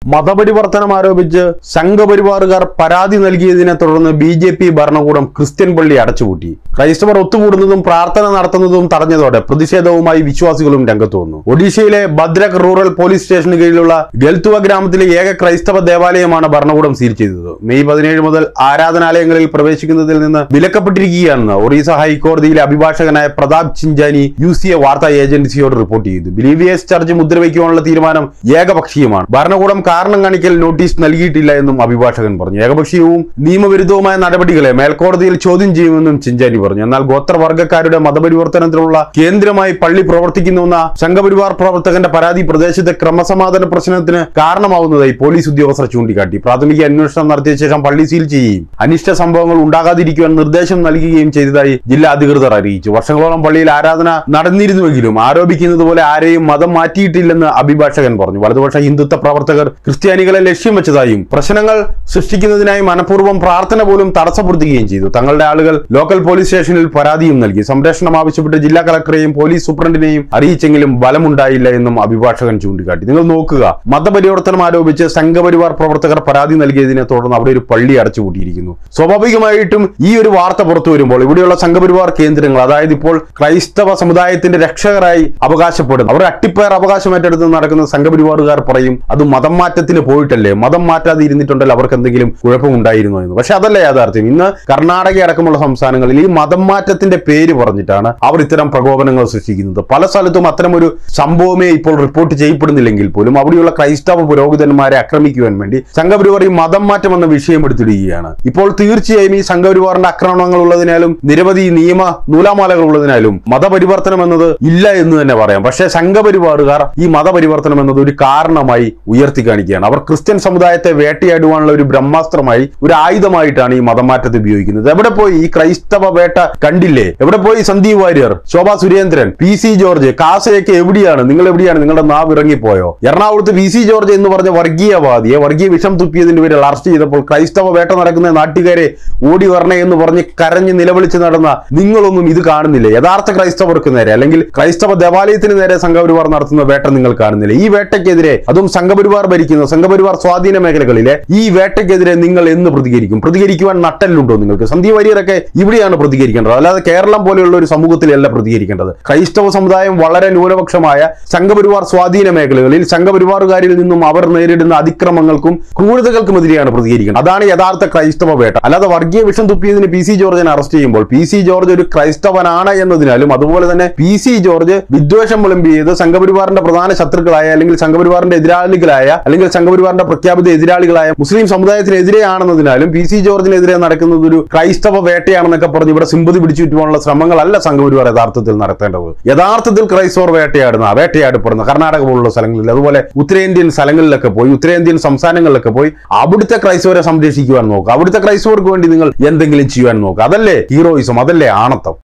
മതപരിവർത്തനം ആരോപിച്ച് സംഘപരിവാറുകാർ പരാതി നൽകിയതിനെ തുടർന്ന് ബി ജെ പി ഭരണകൂടം ക്രിസ്ത്യൻ പള്ളി അടച്ചുപൂട്ടി ക്രൈസ്തവർ ഒത്തുകൂടുന്നതും പ്രാർത്ഥന നടത്തുന്നതും തടഞ്ഞതോടെ പ്രതിഷേധവുമായി വിശ്വാസികളും രംഗത്ത് വന്നു ഒഡീഷയിലെ ഭദ്രക് റൂറൽ പോലീസ് സ്റ്റേഷന് കീഴിലുള്ള ഗൽത്തുവ ഗ്രാമത്തിലെ ഏക ക്രൈസ്തവ ദേവാലയമാണ് ഭരണകൂടം സീൽ ചെയ്തത് മെയ് പതിനേഴ് മുതൽ ആരാധനാലയങ്ങളിൽ പ്രവേശിക്കുന്നതിൽ നിന്ന് വിലക്കപ്പെട്ടിരിക്കുകയാണെന്ന് ഒറീസ ഹൈക്കോടതിയിലെ അഭിഭാഷകനായ Pratap Chinchani U C A വാർത്താ ഏജൻസിയോട് റിപ്പോർട്ട് ചെയ്തു ബിലീവിയേഴ്സ് ചർച്ച് മുദ്രവയ്ക്കുവാനുള്ള തീരുമാനം ഏകപക്ഷീയമാണ് ഭരണകൂടം കാരണം കാണിക്കൽ നോട്ടീസ് നൽകിയിട്ടില്ല എന്നും അഭിഭാഷകൻ പറഞ്ഞു ഏകപക്ഷീയവും നിയമവിരുദ്ധവുമായ നടപടികളെ മേൽക്കോടതിയിൽ ചോദ്യം ചെയ്യുമെന്നും ചിഞ്ചാനി പറഞ്ഞു എന്നാൽ ഗോത്രവർഗ്ഗക്കാരുടെ മതപരിവർത്തനത്തിനുള്ള കേന്ദ്രമായി പള്ളി പ്രവർത്തിക്കുന്നുവെന്ന സംഘപരിവാർ പ്രവർത്തകന്റെ പരാതി പ്രദേശത്തെ ക്രമസമാധാന പ്രശ്നത്തിന് കാരണമാവുന്നതായി പോലീസ് ഉദ്യോഗസ്ഥർ ചൂണ്ടിക്കാട്ടി പ്രാഥമിക അന്വേഷണം നടത്തിയ ശേഷം പള്ളി സീൽ ചെയ്യുകയും അനിഷ്ട സംഭവങ്ങൾ ഉണ്ടാകാതിരിക്കുവാൻ നിർദ്ദേശം നൽകുകയും ചെയ്തതായി ജില്ലാ അധികൃതർ അറിയിച്ചു വർഷങ്ങളോളം പള്ളിയിൽ ആരാധന നടന്നിരുന്നുവെങ്കിലും ആരോപിക്കുന്നത് പോലെ ആരെയും മതം മാറ്റിയിട്ടില്ലെന്ന് അഭിഭാഷകൻ പറഞ്ഞു വലതുപക്ഷ ഹിന്ദുത്വ പ്രവർത്തകർ ക്രിസ്ത്യാനികളെ ലക്ഷ്യം വെച്ചതായും പ്രശ്നങ്ങൾ സൃഷ്ടിക്കുന്നതിനായി മനഃപൂർവ്വം പ്രാർത്ഥന പോലും തടസ്സപ്പെടുത്തുകയും ചെയ്തു തങ്ങളുടെ ആളുകൾ ലോക്കൽ പോലീസ് സ്റ്റേഷനിൽ പരാതിയും നൽകി സംരക്ഷണം ആവശ്യപ്പെട്ട് ജില്ലാ കളക്ടറെയും പോലീസ് സൂപ്രണ്ടിനെയും അറിയിച്ചെങ്കിലും ഫലമുണ്ടായില്ല എന്നും അഭിഭാഷകൻ ചൂണ്ടിക്കാട്ടി നിങ്ങൾ നോക്കുക മതപരിവർത്തനം ആരോപിച്ച് സംഘപരിവാർ പ്രവർത്തകർ പരാതി നൽകിയതിനെ തുടർന്ന് അവിടെ ഒരു പള്ളി അടച്ചുപൂട്ടിയിരിക്കുന്നു സ്വാഭാവികമായിട്ടും ഈ ഒരു വാർത്ത പുറത്തു വരുമ്പോൾ ഇവിടെയുള്ള സംഘപരിവാർ കേന്ദ്രങ്ങൾ അതായത് ഇപ്പോൾ ക്രൈസ്തവ സമുദായത്തിന്റെ രക്ഷകരായി അവകാശപ്പെടുന്നു അവർ അട്ടിപ്പേർ അവകാശം ഏറ്റെടുത്ത് നടക്കുന്ന സംഘപരിവാറുകാർ പറയും അത് മതം മാറ്റത്തിന് പോയിട്ടല്ലേ മതം മാറ്റാതെ ഇരുന്നിട്ടുണ്ടല്ലോ അവർക്ക് എന്തെങ്കിലും കുഴപ്പമുണ്ടായിരുന്നോ എന്ന് പക്ഷെ അതല്ല യാഥാർത്ഥ്യം ഇന്ന് കർണാടക അടക്കമുള്ള സംസ്ഥാനങ്ങളിൽ ഈ മതം മാറ്റത്തിന്റെ പേര് പറഞ്ഞിട്ടാണ് അവർ ഇത്തരം പ്രകോപനങ്ങൾ സൃഷ്ടിക്കുന്നത് പല സ്ഥലത്തും അത്തരമൊരു സംഭവമേ ഇപ്പോൾ റിപ്പോർട്ട് ചെയ്യപ്പെടുന്നില്ലെങ്കിൽ പോലും അവിടെയുള്ള ക്രൈസ്തവ പുരോഹിതന്മാരെ ആക്രമിക്കുവാൻ വേണ്ടി സംഘപരിവാർ ഈ മതം മാറ്റം എന്ന വിഷയം എടുത്തിടുകയാണ് ഇപ്പോൾ തീർച്ചയായും ഈ സംഘപരിവാറിന്റെ ആക്രമണങ്ങൾ ഉള്ളതിനാലും നിരവധി നിയമ നൂലാമാലകൾ ഉള്ളതിനാലും മതപരിവർത്തനം എന്നത് ഇല്ല എന്ന് തന്നെ പറയാം പക്ഷേ സംഘപരിവാറുകാർ ഈ മതപരിവർത്തനം എന്നത് ഒരു കാരണമായി ഉയർത്തി കാണിക്കുകയാണ് അവർ ക്രിസ്ത്യൻ സമുദായത്തെ വേട്ടയാടുവാനുള്ള ഒരു ബ്രഹ്മാസ്ത്രമായി ഒരു ആയുധമായിട്ടാണ് ഈ മതമാറ്റത്തെ ഉപയോഗിക്കുന്നത് എവിടെ പോയി ഈ ക്രൈസ്തവ വേട്ട കണ്ടില്ലേ എവിടെ പോയി Sandeep Warrier Shobha Surendran P C George കാസയൊക്കെ എവിടെയാണ് നിങ്ങൾ എവിടെയാണ് നിങ്ങളുടെ നാവ് ഇറങ്ങിപ്പോയോ എറണാകുളത്ത് പി സി ജോർജ് എന്ന് പറഞ്ഞ വർഗീയവാദിയെ വർഗീയ വിഷം തുപ്പിയതിന്റെ പേരിൽ അറസ്റ്റ് ചെയ്തപ്പോൾ ക്രൈസ്തവ വേട്ട നടക്കുന്ന നാട്ടുകാരെ ഓടി വരണേ എന്ന് പറഞ്ഞ് കരഞ്ഞ് നിലവിളിച്ച് നടന്ന നിങ്ങളൊന്നും ഇത് കാണുന്നില്ല യഥാർത്ഥ ക്രൈസ്തവർക്ക് നേരെ അല്ലെങ്കിൽ ക്രൈസ്തവ ദേവാലയത്തിന് നേരെ സംഘപരിവാർ നടത്തുന്ന വേട്ട നിങ്ങൾ കാണുന്നില്ല ഈ വേട്ടയ്ക്കെതിരെ അതും സംഘപരിവാർ ഭരിക്കുന്ന സംഘപരിവാർ സ്വാധീന മേഖലകളിലെ ഈ വേട്ടയ്ക്കെതിരെ നിങ്ങൾ എന്ന് പ്രതികരിക്കും പ്രതികരിക്കുവാൻ നട്ടല്ലുണ്ടോ നിങ്ങൾക്ക് സന്ദീപ് വാര്യരൊക്കെ ഇവിടെയാണ് പ്രതികരിക്കേണ്ടത് അല്ലാതെ കേരളം പോലെയുള്ള ഒരു സമൂഹത്തിലല്ല പ്രതികരിക്കേണ്ടത് ക്രൈസ്തവ സമുദായം വളരെ ന്യൂനപക്ഷമായ സംഘപരിവാർ സ്വാധീന മേഖലകളിൽ സംഘപരിവാറുകാരിൽ നിന്നും അവർ നേരിടുന്ന അതിക്രമങ്ങൾക്കും ക്രൂരതകൾക്കുമെതിരെയാണ് പ്രതികരിക്കേണ്ടത് അതാണ് യഥാർത്ഥ ക്രൈസ്തവ വേട്ട അല്ലാതെ വർഗീയ വിഷം തുപ്പിയതിന് പി സി ജോർജിനെ അറസ്റ്റ് ചെയ്യുമ്പോൾ പി സി ജോർജ് ഒരു ക്രൈസ്തവനാണ് എന്നതിനാലും അതുപോലെ തന്നെ പി സി ജോർജ് വിദ്വേഷം വിളമ്പിയത് സംഘപരിവാറിന്റെ പ്രധാന ശത്രുക്കളായ അല്ലെങ്കിൽ സംഘപരിവാറിന്റെ എതിരാളികളായ അല്ലെങ്കിൽ സംഘപരിവാറിന്റെ പ്രഖ്യാപിത എതിരാളികളായ മുസ്ലിം സമുദായത്തിനെതിരെയാണെന്നതിനാലും പി സി ജോർജിനെതിരെ നടക്കുന്നത് ഒരു ക്രൈസ്തവ വേട്ടയാണെന്നൊക്കെ പറഞ്ഞ് ഇവിടെ സിമ്പതി പിടിച്ചു ചുറ്റുവാനുള്ള ശ്രമങ്ങളല്ല സംഘപരിവാർ യഥാർത്ഥത്തിൽ നടത്തേണ്ടത് യഥാർത്ഥത്തിൽ ക്രൈസ്തവർ വേട്ടയാടുന്ന വേട്ടയാടപ്പെടുന്ന കർണാടക പോലുള്ള സ്ഥലങ്ങളിൽ അതുപോലെ ഉത്തരേന്ത്യൻ സ്ഥലങ്ങളിലൊക്കെ പോയി ഉത്തരേന്ത്യൻ സംസ്ഥാനങ്ങളിലൊക്കെ പോയി അവിടുത്തെ ക്രൈസ്തവരെ സംരക്ഷിക്കുവാൻ നോക്കുക അവിടുത്തെ ക്രൈസ്തവർക്ക് വേണ്ടി നിങ്ങൾ എന്തെങ്കിലും ചെയ്യുവാൻ നോക്കുക അതല്ലേ ഹീറോയിസം അതല്ലേ ആണത്തം